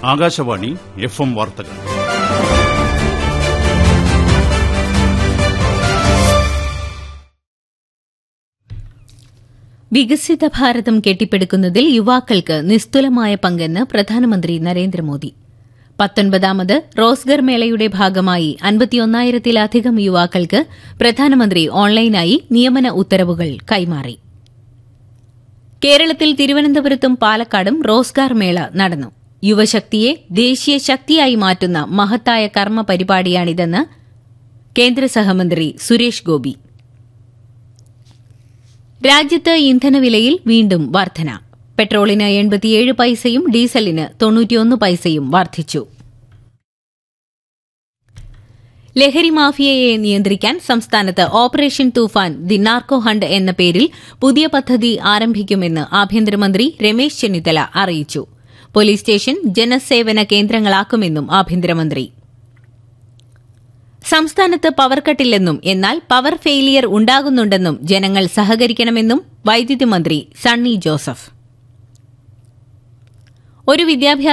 Akashvani F M വാർത്തകൾ വികസിത ഭാരതം കെട്ടിപ്പടുക്കുന്നതിൽ യുവാക്കൾക്ക് നിസ്തുലമായ പങ്കെന്ന് പ്രധാനമന്ത്രി നരേന്ദ്രമോദി പത്തൊൻപതാമത് റോസ്ഗർ മേളയുടെ ഭാഗമായി അൻപത്തിയൊന്നായിരത്തിലധികം യുവാക്കൾക്ക് പ്രധാനമന്ത്രി ഓൺലൈനായി നിയമന ഉത്തരവുകൾ കൈമാറി കേരളത്തിൽ തിരുവനന്തപുരത്തും പാലക്കാടും റോസ്ഗാർ മേള നടന്നു യുവശക്തിയെ ദേശീയ ശക്തിയായി മാറ്റുന്ന മഹത്തായ കർമ്മ പരിപാടിയാണിതെന്ന് കേന്ദ്ര സഹമന്ത്രി സുരേഷ് ഗോപി രാജ്യത്ത് ഇന്ധനവിലയിൽ വീണ്ടും വർധന പെട്രോളിന് എൺപത്തിയേഴ് പൈസയും ഡീസലിന് തൊണ്ണൂറ്റിയൊന്ന് പൈസയും വർദ്ധിച്ചു ലഹരി മാഫിയയെ നിയന്ത്രിക്കാൻ സംസ്ഥാനത്ത് operation Toofan the narco hunt എന്ന പേരിൽ പുതിയ പദ്ധതി ആരംഭിക്കുമെന്ന് ആഭ്യന്തരമന്ത്രി രമേശ് ചെന്നിത്തല അറിയിച്ചു പോലീസ് സ്റ്റേഷൻ ജനസേവന കേന്ദ്രങ്ങളാക്കുമെന്നും ആഭ്യന്തരമന്ത്രി സംസ്ഥാനത്ത് പവർ കട്ടില്ലെന്നും എന്നാൽ പവർ ഫെയിലിയർ ഉണ്ടാകുന്നുണ്ടെന്നും ജനങ്ങൾ സഹകരിക്കണമെന്നും വൈദ്യുതി മന്ത്രി സണ്ണി ജോസഫ് ഒരു വിദ്യാഭ്യാസ